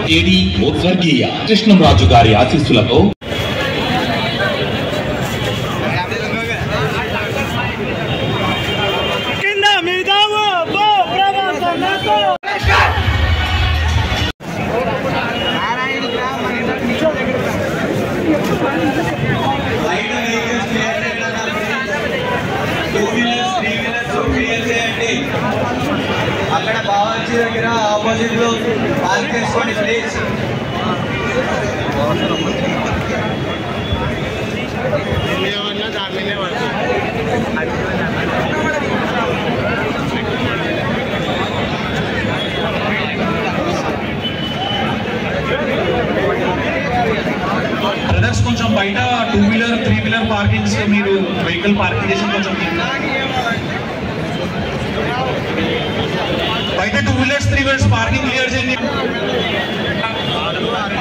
AD ఓ స్వర్గీయ కృష్ణంరాజు గారి ఆశీస్సులతో కింద మీద ఓ ప్రభాసనతో బయట వెహికల్స్ క్లియర్ చేయడం two wheelers three wheelers clear చేయండి అక్కడ బావర్చి దగ్గర ఆపోజిట్ లో పార్క్ చేసుకోండి ప్లీజ్ బ్రదర్స్ కొంచెం బయట two wheeler three wheeler parkings మీరు వెహికల్ పార్కింగ్ చేసి కొంచెం బయట two wheelers three wheelers parking clear చేయండి